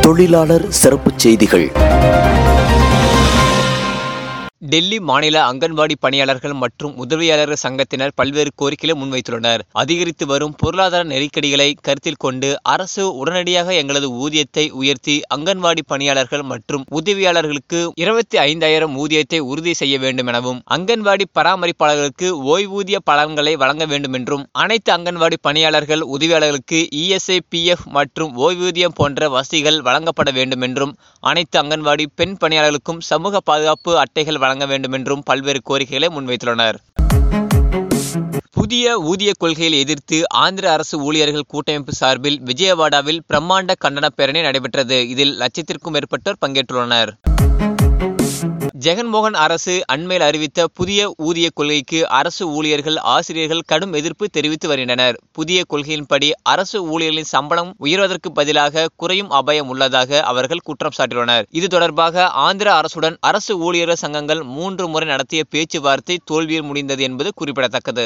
தொழிலாளர் சிறப்புச் செய்திகள் டெல்லி மாநில அங்கன்வாடி பணியாளர்கள் மற்றும் உதவியாளர்கள் சங்கத்தினர் பல்வேறு கோரிக்கைகளை முன்வைத்துள்ளனர் அதிகரித்து வரும் பொருளாதார நெருக்கடிகளை கருத்தில் கொண்டு அரசு உடனடியாக எங்களது ஊதியத்தை உயர்த்தி அங்கன்வாடி பணியாளர்கள் மற்றும் உதவியாளர்களுக்கு இருபத்தி ஐந்தாயிரம் ஊதியத்தை உறுதி செய்ய வேண்டும் எனவும் அங்கன்வாடி பராமரிப்பாளர்களுக்கு ஓய்வூதிய பலன்களை வழங்க வேண்டும் என்றும் அனைத்து அங்கன்வாடி பணியாளர்கள் உதவியாளர்களுக்கு இஎஸ்ஐ பிஎஃப் மற்றும் ஓய்வூதியம் போன்ற வசதிகள் வழங்கப்பட வேண்டும் என்றும் அனைத்து அங்கன்வாடி பெண் பணியாளர்களுக்கும் சமூக பாதுகாப்பு அட்டைகள் வழங்க வேண்டும் என்றும் பல்வேறு கோரிக்கைகளை முன்வைத்துள்ளனர் புதிய ஊதிய கொள்கையை எதிர்த்து ஆந்திர அரசு ஊழியர்கள் கூட்டமைப்பு சார்பில் விஜயவாடாவில் பிரம்மாண்ட கண்டன பேரணி நடைபெற்றது இதில் லட்சத்திற்கும் மேற்பட்டோர் பங்கேற்றுள்ளனர் ஜெகன்மோகன் அரசு அண்மையில் அறிவித்த புதிய ஊதிய கொள்கைக்கு அரசு ஊழியர்கள் ஆசிரியர்கள் கடும் எதிர்ப்பு தெரிவித்து வருகின்றனர் புதிய கொள்கையின்படி அரசு ஊழியர்களின் சம்பளம் உயர்வதற்கு பதிலாக குறையும் அபாயம் உள்ளதாக அவர்கள் குற்றம் சாட்டியுள்ளனர் இது தொடர்பாக ஆந்திர அரசுடன் அரசு ஊழியர்கள் சங்கங்கள் மூன்று முறை நடத்திய பேச்சுவார்த்தை தோல்வியில் முடிந்தது என்பது குறிப்பிடத்தக்கது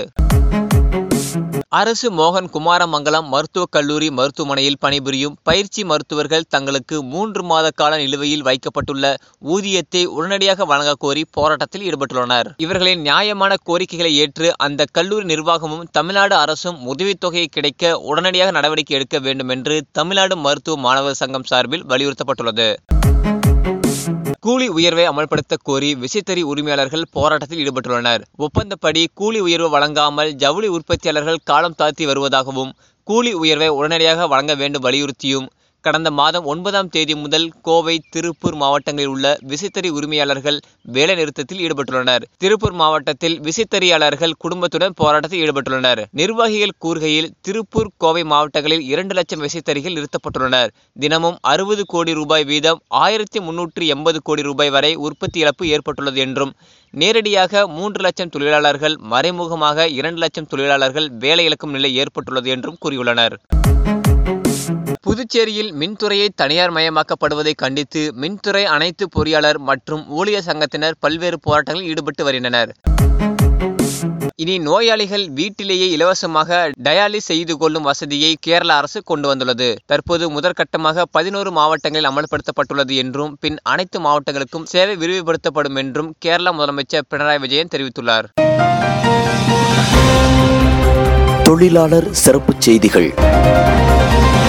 அரசு மோகன் குமாரமங்கலம் மருத்துவக் கல்லூரி மருத்துவமனையில் பணிபுரியும் பயிற்சி மருத்துவர்கள் தங்களுக்கு மூன்று மாத கால நிலுவையில் வைக்கப்பட்டுள்ள ஊதியத்தை உடனடியாக வழங்கக் கோரி போராட்டத்தில் ஈடுபட்டுள்ளனர் இவர்களின் நியாயமான கோரிக்கைகளை ஏற்று அந்த கல்லூரி நிர்வாகமும் தமிழ்நாடு அரசும் உதவித்தொகையை கிடைக்க உடனடியாக நடவடிக்கை எடுக்க வேண்டும் என்று தமிழ்நாடு மருத்துவ மாணவர் சங்கம் சார்பில் வலியுறுத்தப்பட்டுள்ளது கூலி உயர்வை அமல்படுத்த கோரி விசைத்தறி உரிமையாளர்கள் போராட்டத்தில் ஈடுபட்டுள்ளனர் ஒப்பந்தப்படி கூலி உயர்வு வழங்காமல் ஜவுளி உற்பத்தியாளர்கள் காலம் தாழ்த்தி வருவதாகவும் கூலி உயர்வை உடனடியாக வழங்க வேண்டும் வலியுறுத்தியும் கடந்த மாதம் ஒன்பதாம் தேதி முதல் கோவை திருப்பூர் மாவட்டங்களில் உள்ள விசைத்தறி உரிமையாளர்கள் வேலைநிறுத்தத்தில் ஈடுபட்டுள்ளனர் திருப்பூர் மாவட்டத்தில் விசைத்தறியாளர்கள் குடும்பத்துடன் போராட்டத்தில் ஈடுபட்டுள்ளனர் நிர்வாகிகள் கூறுகையில் திருப்பூர் கோவை மாவட்டங்களில் இரண்டு லட்சம் விசைத்தறிகள் நிறுத்தப்பட்டுள்ளனர் தினமும் அறுபது கோடி ரூபாய் வீதம் ஆயிரத்தி முன்னூற்றி எண்பது கோடி ரூபாய் வரை உற்பத்தி இழப்பு ஏற்பட்டுள்ளது என்றும் நேரடியாக மூன்று லட்சம் தொழிலாளர்கள் மறைமுகமாக இரண்டு லட்சம் தொழிலாளர்கள் வேலை இழக்கும் நிலை ஏற்பட்டுள்ளது என்றும் கூறியுள்ளனர் புதுச்சேரியில் மின்துறையை தனியார் மயமாக்கப்படுவதை கண்டித்து மின்துறை அனைத்து பொறியாளர் மற்றும் ஊழியர் சங்கத்தினர் பல்வேறு போராட்டங்களில் ஈடுபட்டு வருகின்றனர் இனி நோயாளிகள் வீட்டிலேயே இலவசமாக டயாலிஸ் செய்து கொள்ளும் வசதியை கேரள அரசு கொண்டு வந்துள்ளது தற்போது முதற்கட்டமாக பதினோரு மாவட்டங்களில் அமல்படுத்தப்பட்டுள்ளது என்றும் பின் அனைத்து மாவட்டங்களுக்கும் சேவை விரிவுபடுத்தப்படும் என்றும் கேரள முதலமைச்சர் பினராயி விஜயன் தெரிவித்துள்ளார் தொழிலாளர் சிறப்புச் செய்திகள்